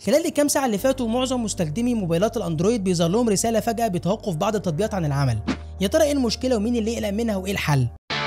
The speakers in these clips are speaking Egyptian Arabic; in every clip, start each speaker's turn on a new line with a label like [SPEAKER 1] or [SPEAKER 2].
[SPEAKER 1] خلال الكام ساعه اللي فاتوا معظم مستخدمي موبايلات الاندرويد بيظهر لهم رساله فجاه بتوقف بعض التطبيقات عن العمل يا ترى ايه المشكله ومين اللي يقلق منها وايه الحل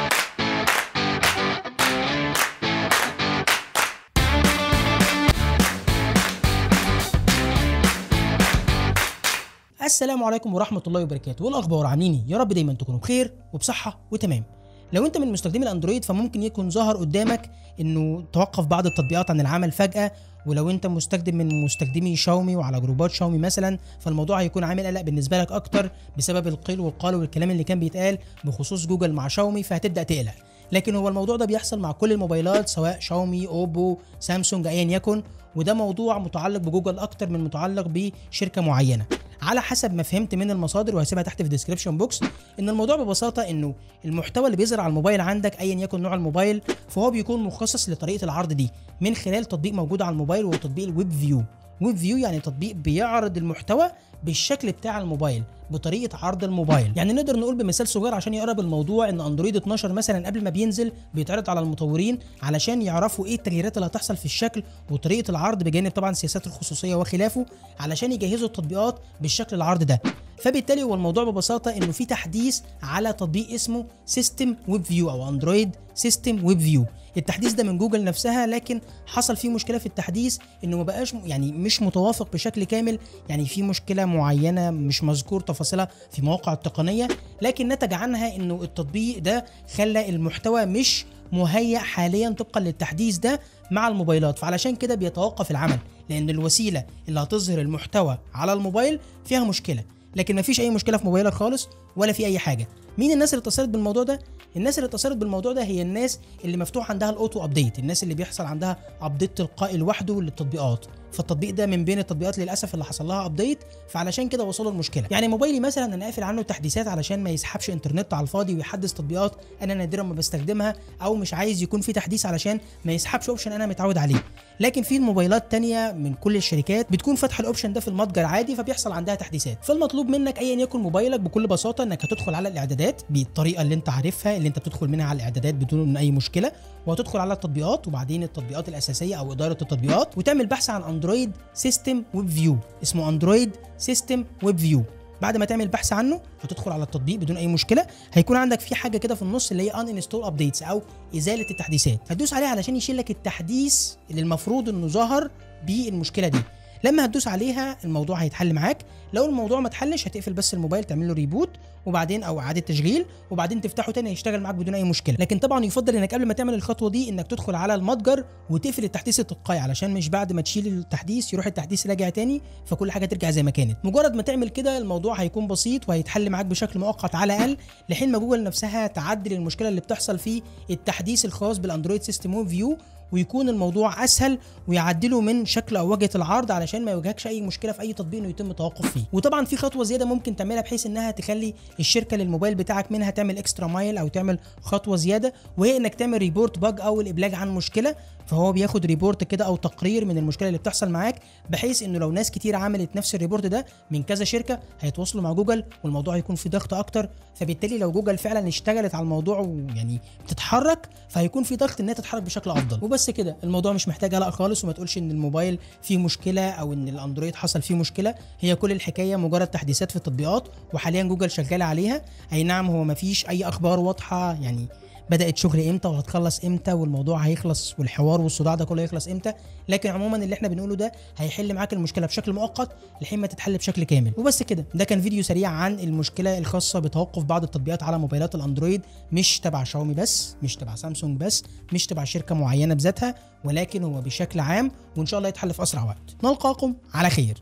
[SPEAKER 1] السلام عليكم ورحمه الله وبركاته والاخبار عاملين ايه يا رب دايما تكونوا بخير وبصحه وتمام لو انت من مستخدمي الاندرويد فممكن يكون ظهر قدامك انه توقف بعض التطبيقات عن العمل فجاه ولو انت مستخدم من مستخدمي شاومي وعلى جروبات شاومي مثلا فالموضوع هيكون عامل قلق بالنسبه لك اكتر بسبب القيل والقال والكلام اللي كان بيتقال بخصوص جوجل مع شاومي فهتبدا تقلق لكن هو الموضوع ده بيحصل مع كل الموبايلات سواء شاومي اوبو سامسونج ايا يكن وده موضوع متعلق بجوجل اكتر من متعلق بشركه معينه على حسب ما فهمت من المصادر وهسيبها تحت في الديسكربشن بوكس ان الموضوع ببساطه انه المحتوى اللي بيظهر على الموبايل عندك ايا يكن نوع الموبايل فهو بيكون مخصص لطريقه العرض دي من خلال تطبيق موجود على الموبايل وهو تطبيق الويب فيو ويب فيو يعني تطبيق بيعرض المحتوى بالشكل بتاع الموبايل بطريقه عرض الموبايل يعني نقدر نقول بمثال صغير عشان يقرب الموضوع ان اندرويد 12 مثلا قبل ما بينزل بيتعرض على المطورين علشان يعرفوا ايه التغييرات اللي هتحصل في الشكل وطريقه العرض بجانب طبعا سياسات الخصوصيه وخلافه علشان يجهزوا التطبيقات بالشكل العرض ده فبالتالي هو الموضوع ببساطه انه في تحديث على تطبيق اسمه سيستم ويب فيو او اندرويد سيستم ويب فيو التحديث ده من جوجل نفسها لكن حصل فيه مشكله في التحديث انه ما بقاش يعني مش متوافق بشكل كامل يعني في مشكله معينه مش مذكور تفاصيلها في مواقع التقنيه لكن نتج عنها انه التطبيق ده خلى المحتوى مش مهيأ حاليا طبقا للتحديث ده مع الموبايلات فعلشان كده بيتوقف العمل لان الوسيله اللي هتظهر المحتوى على الموبايل فيها مشكله لكن مفيش اي مشكله في موبايلك خالص ولا في اي حاجه مين الناس اللي اتصلت بالموضوع ده الناس اللي اتصلت بالموضوع ده هي الناس اللي مفتوح عندها الاوتو ابديت الناس اللي بيحصل عندها ابديت تلقائي لوحده للتطبيقات فالتطبيق ده من بين التطبيقات للاسف اللي حصل لها ابديت فعلشان كده وصلوا المشكله يعني موبايلي مثلا انا قافل عنه التحديثات علشان ما يسحبش انترنت على الفاضي ويحدث تطبيقات انا نادرا ما بستخدمها او مش عايز يكون في تحديث علشان ما يسحبش اوبشن انا متعود عليه لكن في موبايلات تانية من كل الشركات بتكون فاتحه الاوبشن ده في المتجر عادي فبيحصل عندها تحديثات فالمطلوب منك ايا يكن موبايلك بكل بساطه انك هتدخل على الاعدادات بالطريقه اللي انت عارفها اللي انت بتدخل منها على الاعدادات بدون اي مشكله وهتدخل على التطبيقات وبعدين التطبيقات الاساسيه او اداره التطبيقات وتعمل بحث عن اندرويد سيستم ويب فيو اسمه اندرويد سيستم ويب فيو بعد ما تعمل بحث عنه هتدخل على التطبيق بدون اي مشكله هيكون عندك في حاجه كده في النص اللي هي ان انستول ابديتس او ازاله التحديثات هتدوس عليها علشان يشيل لك التحديث اللي المفروض انه ظهر بالمشكله دي لما هتدوس عليها الموضوع هيتحل معاك لو الموضوع ما اتحلش هتقفل بس الموبايل تعمل له ريبوت وبعدين او اعاده تشغيل وبعدين تفتحه تاني هيشتغل معاك بدون اي مشكله لكن طبعا يفضل انك قبل ما تعمل الخطوه دي انك تدخل على المتجر وتقفل التحديث التلقائي علشان مش بعد ما تشيل التحديث يروح التحديث راجع تاني فكل حاجه ترجع زي ما كانت مجرد ما تعمل كده الموضوع هيكون بسيط وهيتحل معاك بشكل مؤقت على الاقل لحين ما جوجل نفسها تعدل المشكله اللي بتحصل في التحديث الخاص بالاندرويد سيستم فيو ويكون الموضوع اسهل ويعدلوا من شكل او واجهه العرض علشان ما يواجهكش اي مشكله في اي تطبيق انه يتم التوقف فيه وطبعا في خطوه زياده ممكن تعملها بحيث انها تخلي الشركه للموبايل بتاعك منها تعمل اكسترا مايل او تعمل خطوه زياده وهي انك تعمل ريبورت باج او الابلاغ عن مشكله فهو بياخد ريبورت كده او تقرير من المشكله اللي بتحصل معاك بحيث انه لو ناس كتير عملت نفس الريبورت ده من كذا شركه هيتواصلوا مع جوجل والموضوع هيكون في ضغط اكتر فبالتالي لو جوجل فعلا اشتغلت على الموضوع ويعني بتتحرك فهيكون في ضغط انها تتحرك بشكل افضل وبس كده الموضوع مش محتاج قلق خالص وما تقولش ان الموبايل فيه مشكله او ان الاندرويد حصل فيه مشكله هي كل الحكايه مجرد تحديثات في التطبيقات وحاليا جوجل شغاله عليها اي نعم هو ما فيش اي اخبار واضحه يعني بدات شغل امتى وهتخلص امتى والموضوع هيخلص والحوار والصداع ده كله هيخلص امتى لكن عموما اللي احنا بنقوله ده هيحل معاك المشكله بشكل مؤقت لحين ما تتحل بشكل كامل وبس كده ده كان فيديو سريع عن المشكله الخاصه بتوقف بعض التطبيقات على موبايلات الاندرويد مش تبع شاومي بس مش تبع سامسونج بس مش تبع شركه معينه بذاتها ولكن هو بشكل عام وان شاء الله يتحل في اسرع وقت نلقاكم على خير